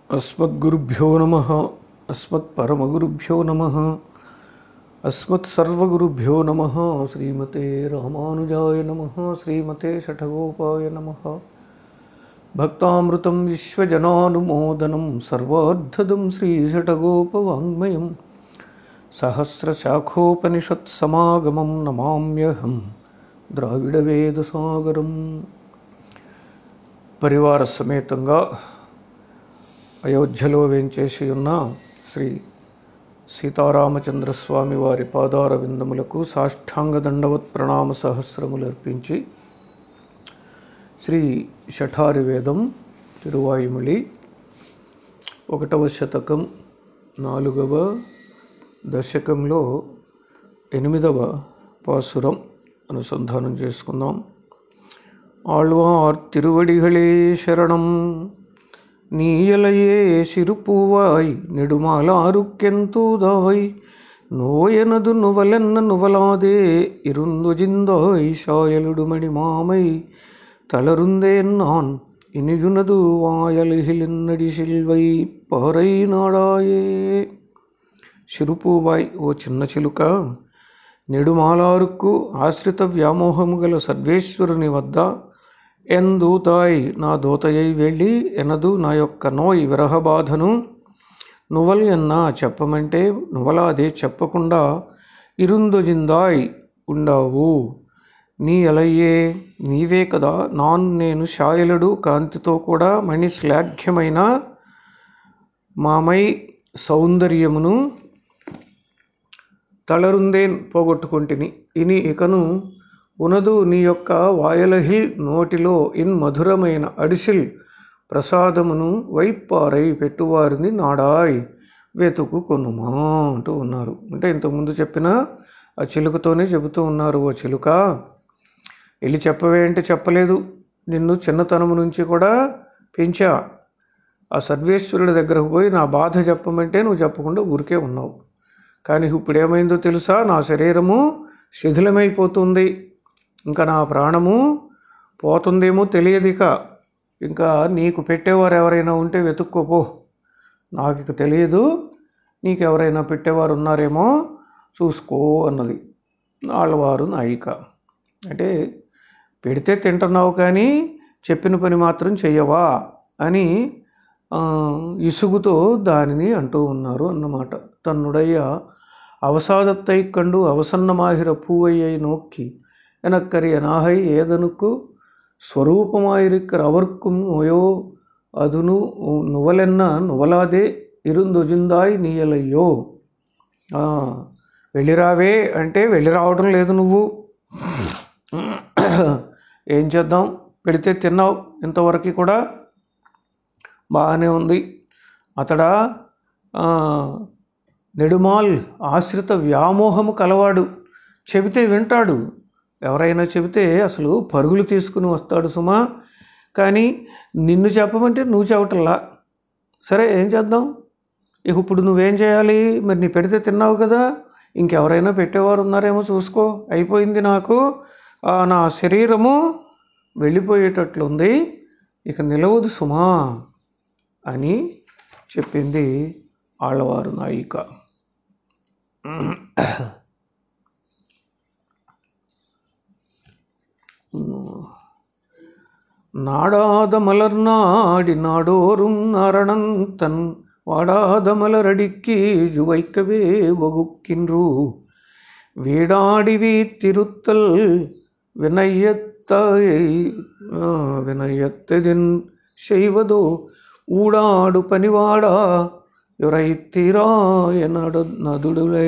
अस्मद्गुरुभ्यो नमः अस्मत्परमगुरुभ्यो नमः अस्मत्सर्वगुरुभ्यो नमः श्रीमते रामानुजाय नमः श्रीमते शठगोपाय नमः भक्तामृतं विश्वजनानुमोदनं सर्वार्धदं श्रीशठगोपवाङ्मयं सहस्रशाखोपनिषत्समागमं नमाम्यहं ద్రావిడవేదసాగరం పరివార సమేతంగా అయోధ్యలో వేంచేసి ఉన్న శ్రీ సీతారామచంద్రస్వామి వారి పాదార విందములకు సాష్టాంగ దండవత్ ప్రణామ సహస్రములు అర్పించి శ్రీ షఠారి వేదం తిరువాయుమళి ఒకటవ శతకం నాలుగవ దశకంలో ఎనిమిదవ పాసురం అనుసంధానం చేసుకుందాం ஆழ்வார் திருவடிகளே சரணம் நீயலையே சிறுப்பூவாய் நெடுமாலாருக்கெந்தூதாய் நோயனது நுவலென்ன நுவலாதே இருந்துஜிந்தாய் சாயலுடுமணி மாமை தளருந்தேன் நான் இனியுனது வாயலுகிலின்னடி சில்வை பாறை నాడాయే చిరుపూవాయ్ ఓ చిన్న చిలుక నెడుమాలారుకు ఆశ్రిత వ్యామోహము గల సర్వేశ్వరుని వద్ద ఎందూతాయ్ నా దూతయ్యై వెళ్ళి ఎనదు నా యొక్క నోయ్ విరహబాధను నువ్వల్ ఎన్నా చెప్పమంటే నువ్వలాదే చెప్పకుండా ఇరుందొజిందాయ్ ఉండావు నీ అలయ్యే నీవే కదా నాన్ నేను శాయలుడు కాంతితో కూడా మణి శ్లాఘ్యమైన మామై సౌందర్యమును తళరుందేన్ పోగొట్టుకుంటుని ఇని ఇకను ఉనదు నీ యొక్క వాయలహిల్ నోటిలో ఇన్ మధురమైన అడిసిల్ ప్రసాదమును వైపారై పెట్టువారిని నాడాయ్ వెతుకు కొనుమా అంటూ ఉన్నారు అంటే ఇంతకుముందు చెప్పిన ఆ చిలుకతోనే చెబుతూ ఉన్నారు ఓ చిలుక వెళ్ళి చెప్పవే అంటే చెప్పలేదు నిన్ను చిన్నతనము నుంచి కూడా పెంచా ఆ సర్వేశ్వరుడి దగ్గరకు పోయి నా బాధ చెప్పమంటే నువ్వు చెప్పకుండా ఊరికే ఉన్నావు కానీ ఇప్పుడు ఏమైందో తెలుసా నా శరీరము శిథిలమైపోతుంది ఇంకా నా ప్రాణము పోతుందేమో తెలియదు ఇక ఇంకా నీకు పెట్టేవారు ఎవరైనా ఉంటే వెతుక్కోపో నాకు ఇక తెలియదు నీకు ఎవరైనా పెట్టేవారు ఉన్నారేమో చూసుకో అన్నది ఆళ్ళవారు నాయిక అంటే పెడితే తింటున్నావు కానీ చెప్పిన పని మాత్రం చెయ్యవా అని ఆ, ఇసుగుతో దానిని అంటూ ఉన్నారు అన్నమాట తన్నుడయ్య అవసాదత్తై కండు అవసన్నమాహిర పూవయ్యై నోక్కి ఎనక్కరి అనాహై ఏదనుకు స్వరూపమాయిరిక్కర్ అవర్க்கும் నోయో అదును నువ్వలెన్న నువ్వలాదే ఇరుందొజిందాయ్ నీయలయ్యో ఆ, వెళ్ళిరావే అంటే వెళ్ళి రావడం లేదు నువ్వు ఏం చేద్దాం పెడితే తిన్నావు ఇంతవరకు కూడా బాగానే ఉంది అతడా ఆ, నెడుమాల్ ఆశ్రిత వ్యామోహము కలవాడు చెబితే వింటాడు ఎవరైనా చెబితే అసలు పరుగులు తీసుకుని వస్తాడు సుమా కానీ నిన్ను చెప్పమంటే నువ్వు చెప్పటల్లా సరే ఏం చేద్దాం ఇక ఇప్పుడు నువ్వేం చేయాలి మరి నీ పెడితే తిన్నావు కదా ఇంకెవరైనా పెట్టేవారు ఉన్నారేమో చూసుకో అయిపోయింది నాకు ఆ, నా శరీరము వెళ్ళిపోయేటట్లుంది ఇక నిలవదు సుమా అని చెప్పింది ఆళ్ళవారు నాయిక நாடாத மலர் நாடி நாடோறும் நாரணந்தன் வாடாத மலரடிக்கு ஜுவைக்கவே வகுக்கின்றோ வீடாடி வீத்திருத்தல் வினயத்தாயை ஆ, வினயத்ததின் செய்வதோ ஊடாடு పనివాడా యురైతిరాయ నడు నదుడులే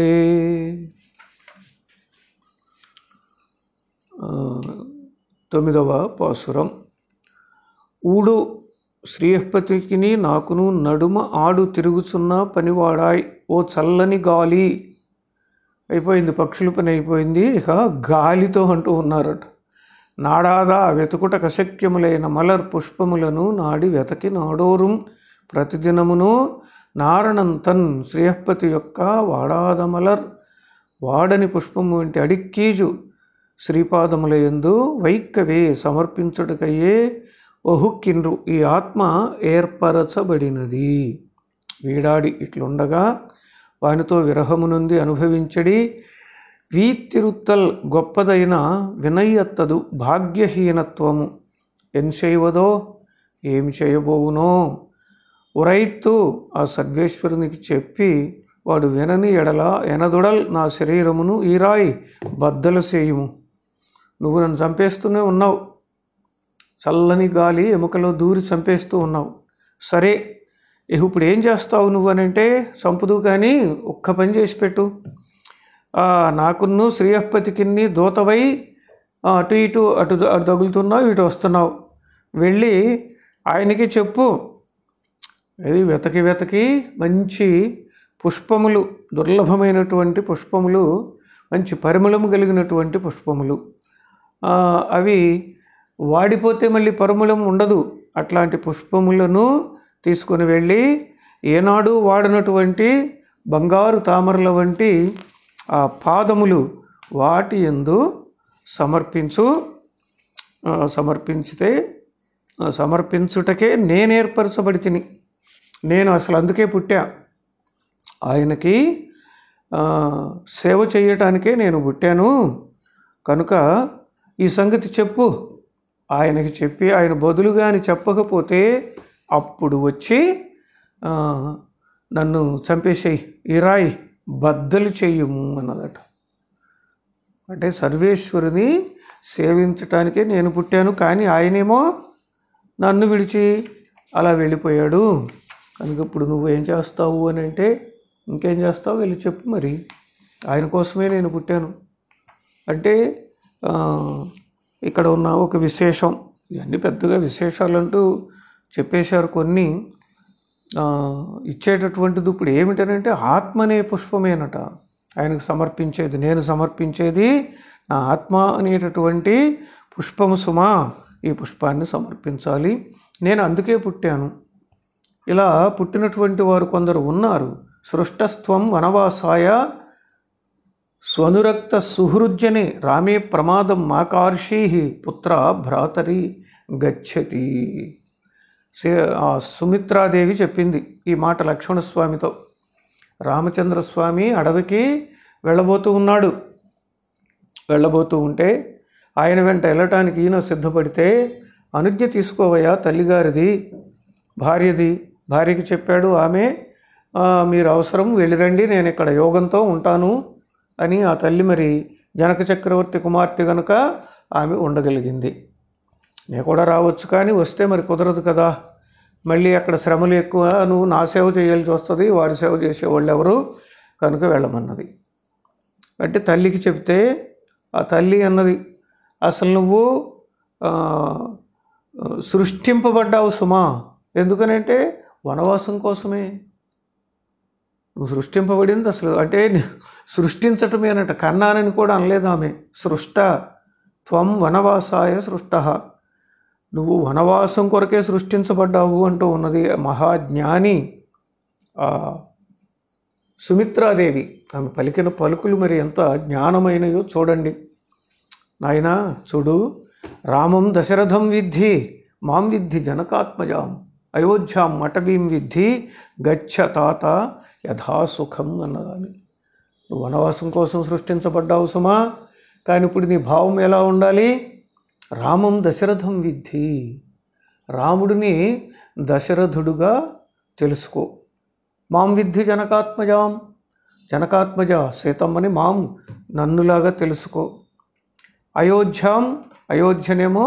ఆ, తొమ్మిదవ పాసురం ఊడు శ్రీహపతికిని నాకును నడుమ ఆడు తిరుగుచున్న పనివాడాయ్ ఓ చల్లని గాలి అయిపోయింది పక్షుల పని అయిపోయింది ఇక గాలితో అంటూ ఉన్నారట నాడాదా వెతుకుట కశక్యములైన మలర్ పుష్పములను నాడి వెతకి నాడోరుం ప్రతిదినమును నారణంతన్ శ్రీహపతి యొక్క వాడాద మలర్ వాడని పుష్పము వంటి అడిక్కీజు శ్రీపాదముల యందు వైక్కవే సమర్పించుటకయ్యే ఒహుక్కిండ్రు ఈ ఆత్మ ఏర్పరచబడినది వీడాడి ఇట్లుండగా వానితో విరహము నుండి అనుభవించడి వీతిరుత్తల్ గొప్పదైన వినయ్యత్తదు భాగ్యహీనత్వము ఎన్ చేయవదో ఏమి చేయబోవునో ఉరైత్తు ఆ సర్వేశ్వరునికి చెప్పి వాడు వినని ఎడల ఎనదుడల్ నా శరీరమును ఈరాయి బద్దలు చేయుము నువ్వు నన్ను చంపేస్తూనే ఉన్నావు చల్లని గాలి ఎముకలో దూరి చంపేస్తూ ఉన్నావు సరే ఇహ ఇప్పుడు ఏం చేస్తావు నువ్వు అని అంటే చంపుదు కానీ ఒక్క పని చేసి పెట్టు ఆ, నాకున్ను శ్రీయపతికిన్ని దూతవై ఆ, అటు ఇటు అటు అటు తగులుతున్నావు ఇటు వస్తున్నావు వెళ్ళి ఆయనకి చెప్పు అది వెతకి వెతకి మంచి పుష్పములు దుర్లభమైనటువంటి పుష్పములు మంచి పరిమళము కలిగినటువంటి పుష్పములు ఆ, అవి వాడిపోతే మళ్ళీ పరిమళం ఉండదు అట్లాంటి పుష్పములను తీసుకొని వెళ్ళి ఏనాడు వాడినటువంటి బంగారు తామరల వంటి ఆ పాదములు వాటి ఎందు సమర్పించు ఆ, సమర్పించితే ఆ, సమర్పించుటకే నేను ఏర్పరచబడి తిని నేను అసలు అందుకే పుట్టా ఆయనకి ఆ, సేవ చేయటానికే నేను పుట్టాను కనుక ఈ సంగతి చెప్పు ఆయనకి చెప్పి ఆయన బదులుగా అని చెప్పకపోతే అప్పుడు వచ్చి ఆ, నన్ను చంపేసేయి ఈ రాయి బద్దలు చెయ్యము అన్నదట అంటే సర్వేశ్వరుని సేవించటానికే నేను పుట్టాను కానీ ఆయనేమో నన్ను విడిచి అలా వెళ్ళిపోయాడు కనుక ఇప్పుడు నువ్వు ఏం చేస్తావు అని అంటే ఇంకేం చేస్తావు వెళ్ళి చెప్పు మరి ఆయన కోసమే నేను పుట్టాను అంటే ఆ, ఇక్కడ ఉన్న ఒక విశేషం ఇవన్నీ పెద్దగా విశేషాలంటూ చెప్పేశారు కొన్ని ఆ, ఇచ్చేటటువంటిది ఇప్పుడు ఏమిటనంటే ఆత్మ అనే పుష్పమేనట ఆయనకు సమర్పించేది నేను సమర్పించేది నా ఆత్మ అనేటటువంటి పుష్పము సుమా ఈ పుష్పాన్ని సమర్పించాలి నేను అందుకే పుట్టాను ఇలా పుట్టినటువంటి వారు కొందరు ఉన్నారు సృష్టస్త్వం వనవాసాయ స్వనురక్త సుహృజ్జనే రామే ప్రమాదం మాకార్షీ పుత్ర భ్రాతరి గచ్చతి సే- ఆ సుమిత్రాదేవి చెప్పింది ఈ మాట లక్ష్మణస్వామితో రామచంద్రస్వామి అడవికి వెళ్ళబోతూ ఉన్నాడు వెళ్ళబోతూ ఉంటే ఆయన వెంట వెళ్ళటానికి ఈయన సిద్ధపడితే అనుజ్ఞ తీసుకోవయ్యా తల్లిగారిది భార్యది భార్యకి చెప్పాడు ఆమె "ఆ, మీరు అవసరం వెళ్ళిరండి నేను ఇక్కడ యోగంతో ఉంటాను అని ఆ తల్లి మరి జనక చక్రవర్తి కుమార్తె కనుక ఆమె ఉండగలిగింది నేను కూడా రావచ్చు కానీ వస్తే మరి కుదరదు కదా మళ్ళీ అక్కడ శ్రమలు ఎక్కువ నువ్వు నా సేవ చేయాల్సి వస్తుంది వారి సేవ చేసేవాళ్ళు ఎవరు కనుక వెళ్ళమన్నది అంటే తల్లికి చెప్తే ఆ తల్లి అన్నది అసలు నువ్వు ఆ, సృష్టింపబడ్డావు సుమా ఎందుకనంటే వనవాసం కోసమే నువ్వు సృష్టింపబడింది అసలు అంటే ని- సృష్టించటమేనట కన్నానని కూడా అనలేదు ఆమె సృష్ట త్వం వనవాసాయ సృష్ట నువ్వు వనవాసం కొరకే సృష్టించబడ్డావు అంటూ ఉన్నది మహాజ్ఞాని ఆ సుమిత్రాదేవి ఆమె పలికిన పలుకులు మరి ఎంత జ్ఞానమైనయో చూడండి నాయనా చూడు రామం దశరథం విద్ధి మాం విద్ధి జనకాత్మజాం అయోధ్యాం మటవీం విద్ధి గచ్చ తాత యథాసుఖం అన్నదాన్ని నువ్వు వనవాసం కోసం సృష్టించబడ్డావు సుమా కానీ ఇప్పుడు నీ భావం ఎలా ఉండాలి రామం దశరథం విద్ధి రాముడిని దశరథుడుగా తెలుసుకో మాం విద్ధి జనకాత్మజాం జనకాత్మజ సీతమ్మని మాం నన్నులాగా తెలుసుకో అయోధ్యాం అయోధ్యనేమో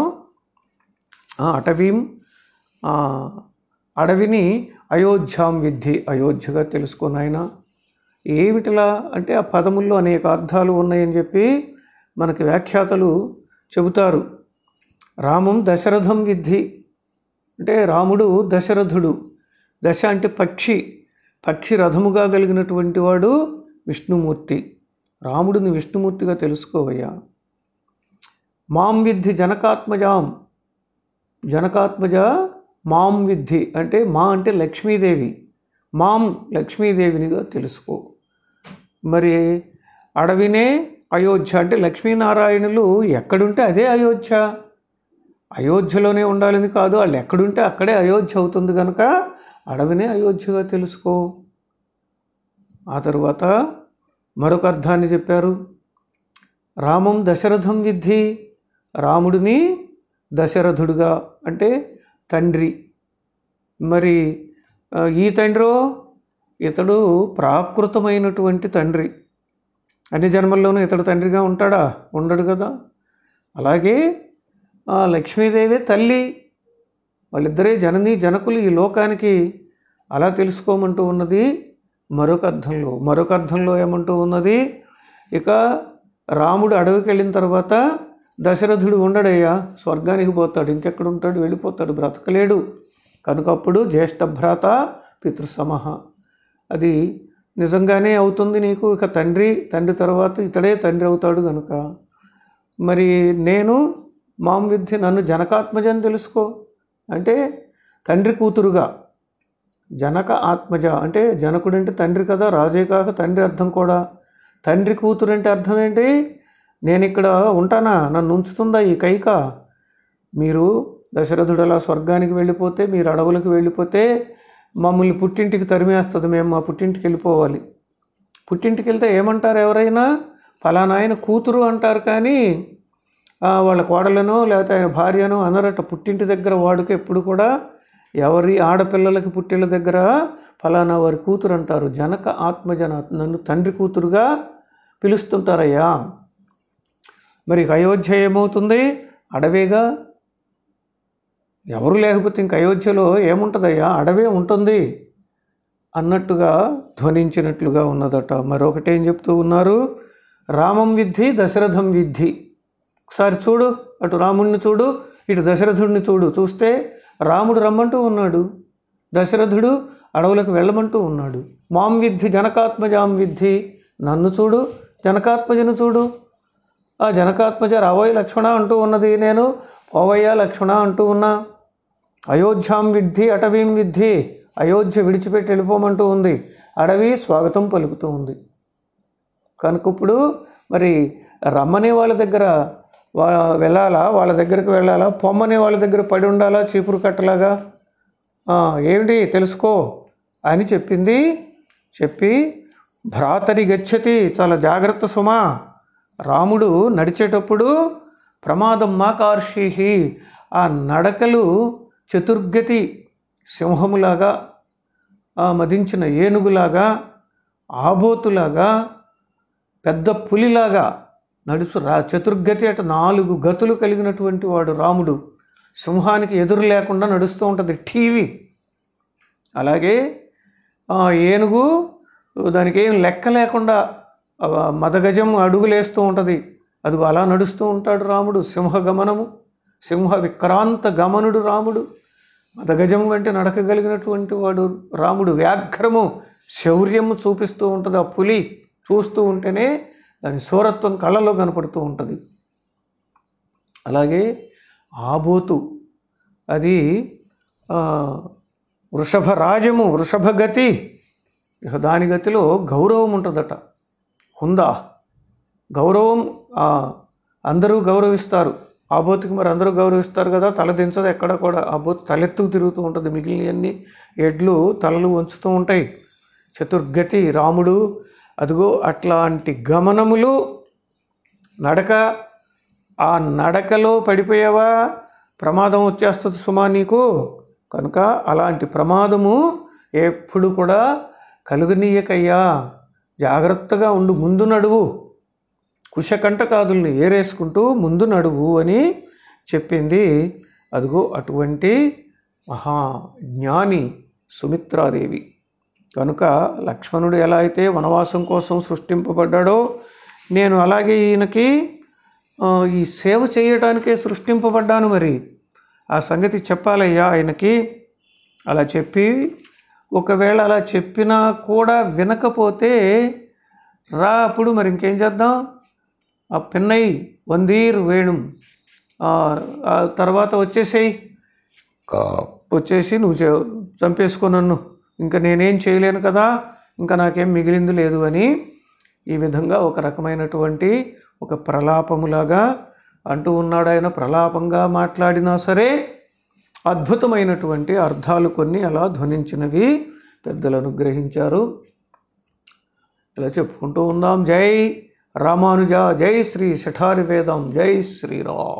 ఆ, అటవీం ఆ, అడవిని అయోధ్యాం విద్ధి అయోధ్యగా తెలుసుకో నాయన ఏమిటిలా అంటే ఆ పదముల్లో అనేక అర్థాలు ఉన్నాయని చెప్పి మనకి వ్యాఖ్యాతలు చెబుతారు రామం దశరథం విద్ధి అంటే రాముడు దశరథుడు దశ అంటే పక్షి పక్షి రథముగా కలిగినటువంటి వాడు విష్ణుమూర్తి రాముడిని విష్ణుమూర్తిగా తెలుసుకోవయ్యా మాం విద్ధి జనకాత్మజాం జనకాత్మజ మాం విద్ధి అంటే మా అంటే లక్ష్మీదేవి మాం లక్ష్మీదేవినిగా తెలుసుకో మరి అడవినే అయోధ్య అంటే లక్ష్మీనారాయణులు ఎక్కడుంటే అదే అయోధ్య అయోధ్యలోనే ఉండాలని కాదు వాళ్ళు ఎక్కడుంటే అక్కడే అయోధ్య అవుతుంది కనుక అడవినే అయోధ్యగా తెలుసుకో ఆ తరువాత మరొక అర్థాన్ని చెప్పారు రామం దశరథం విద్ధి రాముడిని దశరథుడుగా అంటే తండ్రి మరి ఆ, ఈ తండ్రో ఇతడు ప్రాకృతమైనటువంటి తండ్రి అన్ని జన్మల్లోనూ ఇతడు తండ్రిగా ఉంటాడా ఉండడు కదా అలాగే ఆ లక్ష్మీదేవి తల్లి వాళ్ళిద్దరే జనని జనకులు ఈ లోకానికి అలా తెలుసుకోమంటూ ఉన్నది మరొక అర్థంలో మరొక అర్థంలో ఏమంటూ ఉన్నది ఇక రాముడు అడవికి వెళ్ళిన తర్వాత దశరథుడు ఉండడయ్యా స్వర్గానికి పోతాడు ఇంకెక్కడ ఉంటాడు వెళ్ళిపోతాడు బ్రతకలేడు కనుక అప్పుడు జ్యేష్ఠ భ్రాత పితృసమహ అది నిజంగానే అవుతుంది నీకు ఇక తండ్రి తండ్రి తర్వాత ఇతడే తండ్రి అవుతాడు కనుక మరి నేను మాం విద్య నన్ను జనకాత్మజని తెలుసుకో అంటే తండ్రి కూతురుగా జనక ఆత్మజ అంటే జనకుడు అంటే తండ్రి కదా రాజే కాక తండ్రి అర్థం కూడా తండ్రి కూతురు అంటే అర్థం ఏంటి నేను ఇక్కడ ఉంటానా నన్ను ఉంచుతుందా ఈ కైక మీరు దశరథుడు అలా స్వర్గానికి వెళ్ళిపోతే మీరు అడవులకు వెళ్ళిపోతే మమ్మల్ని పుట్టింటికి తరిమేస్తుంది మేము మా పుట్టింటికి వెళ్ళిపోవాలి పుట్టింటికి వెళ్తే ఏమంటారు ఎవరైనా ఫలానా ఆయన కూతురు అంటారు కానీ ఆ, వాళ్ళ కోడలనో లేకపోతే ఆయన భార్యనో అనరట పుట్టింటి దగ్గర వాడుక ఎప్పుడు కూడా ఎవరి ఆడపిల్లలకి పుట్టిళ్ళ దగ్గర ఫలానా వారి కూతురు అంటారు జనక ఆత్మజన నన్ను తండ్రి కూతురుగా పిలుస్తుంటారయ్యా మరి ఇక అయోధ్య ఏమవుతుంది అడవేగా ఎవరు లేకపోతే ఇంక అయోధ్యలో ఏముంటుందయ్యా అడవే ఉంటుంది అన్నట్టుగా ధ్వనించినట్లుగా ఉన్నదట మరొకటి ఏం చెప్తూ ఉన్నారు రామం విద్ధి దశరథం విద్ధి ఒకసారి చూడు అటు రాముడిని చూడు ఇటు దశరథుడిని చూడు చూస్తే రాముడు రమ్మంటూ ఉన్నాడు దశరథుడు అడవులకు వెళ్ళమంటూ ఉన్నాడు మాం విద్ధి జనకాత్మజాం విద్ధి నన్ను చూడు జనకాత్మజను చూడు ఆ జనకాత్మజ రావోయ్ లక్ష్మణ అంటూ ఉన్నది నేను పోవయ్యా లక్ష్మణ అంటూ ఉన్నా అయోధ్యాం విద్ధి అటవీం విద్ధి అయోధ్య విడిచిపెట్టి వెళ్ళిపోమంటూ ఉంది అడవి స్వాగతం పలుకుతూ ఉంది కనుక ఇప్పుడు మరి రమ్మనే వాళ్ళ దగ్గర వా వెళ్ళాలా వాళ్ళ దగ్గరికి వెళ్ళాలా పొమ్మనే వాళ్ళ దగ్గర పడి ఉండాలా చీపురు కట్టలాగా "ఆ, ఏమిటి తెలుసుకో అని చెప్పింది చెప్పి భ్రాతరి గచ్చతి చాలా జాగ్రత్త సుమా రాముడు నడిచేటప్పుడు ప్రమాదం మాకార్షిహి ఆ నడకలు చతుర్గతి సింహములాగా ఆ మదించిన ఏనుగులాగా ఆబోతులాగా పెద్ద పులిలాగా నడుచు రా చతుర్గతి అట నాలుగు గతులు కలిగినటువంటి వాడు రాముడు సింహానికి ఎదురు లేకుండా నడుస్తూ ఉంటుంది టీవీ అలాగే ఆ, ఏనుగు దానికి ఏం లెక్క లేకుండా ఆ, మదగజం అడుగులేస్తూ ఉంటుంది అదిగో అలా నడుస్తూ ఉంటాడు రాముడు సింహ గమనము సింహ విక్రాంత గమనుడు రాముడు మదగజం వంటి నడకగలిగినటువంటి వాడు రాముడు వ్యాఘ్రము శౌర్యము చూపిస్తూ ఉంటుంది ఆ పులి చూస్తూ ఉంటేనే దాని శూరత్వం కళ్ళలో కనపడుతూ ఉంటుంది అలాగే ఆబోతు అది ఆ, వృషభ రాజము వృషభ గతి ఇక దాని గతిలో గౌరవం ఉంటుందట హుందా గౌరవం ఆ, అందరూ గౌరవిస్తారు ఆబోతుకి మరి అందరూ గౌరవిస్తారు కదా తల దించదు ఎక్కడ కూడా ఆబోతు తలెత్తుకు తిరుగుతూ ఉంటుంది మిగిలినవన్నీ ఎడ్లు తలలు వంచుతూ ఉంటాయి చతుర్గతి రాముడు అదిగో అట్లాంటి గమనములు నడక ఆ నడకలో పడిపోయావా ప్రమాదం వచ్చేస్తుంది సుమా నీకు కనుక అలాంటి ప్రమాదము ఎప్పుడు కూడా కలుగనీయకయ్యా జాగ్రత్తగా ఉండు ముందు నడువు కుశకంటకాదుల్ని ఏరేసుకుంటూ ముందు నడువు అని చెప్పింది అదిగో అటువంటి మహా జ్ఞాని సుమిత్రాదేవి కనుక లక్ష్మణుడు ఎలా అయితే వనవాసం కోసం సృష్టింపబడ్డాడో నేను అలాగే ఈయనకి ఆ, ఈ సేవ చేయడానికే సృష్టింపబడ్డాను మరి ఆ సంగతి చెప్పాలయ్యా ఆయనకి అలా చెప్పి ఒకవేళ అలా చెప్పినా కూడా వినకపోతే రా అప్పుడు మరి ఇంకేం చేద్దాం ఆ పిన్నై వందీర్ వేణుం ఆ, ఆ తర్వాత వచ్చేసేయి వచ్చేసి నువ్వు చే- చంపేసుకో నన్ను ఇంకా నేనేం చేయలేను కదా ఇంకా నాకేం మిగిలింది లేదు అని ఈ విధంగా ఒక రకమైనటువంటి ఒక ప్రలాపములాగా అంటూ ఉన్నాడు ఆయన ప్రలాపంగా మాట్లాడినా సరే అద్భుతమైనటువంటి అర్థాలు కొన్ని అలా ధ్వనించినవి పెద్దలు అనుగ్రహించారు ఇలా చెప్పుకుంటూ ఉందాం జై రామానుజ జై శ్రీ శఠారి వేదం జై శ్రీరామ్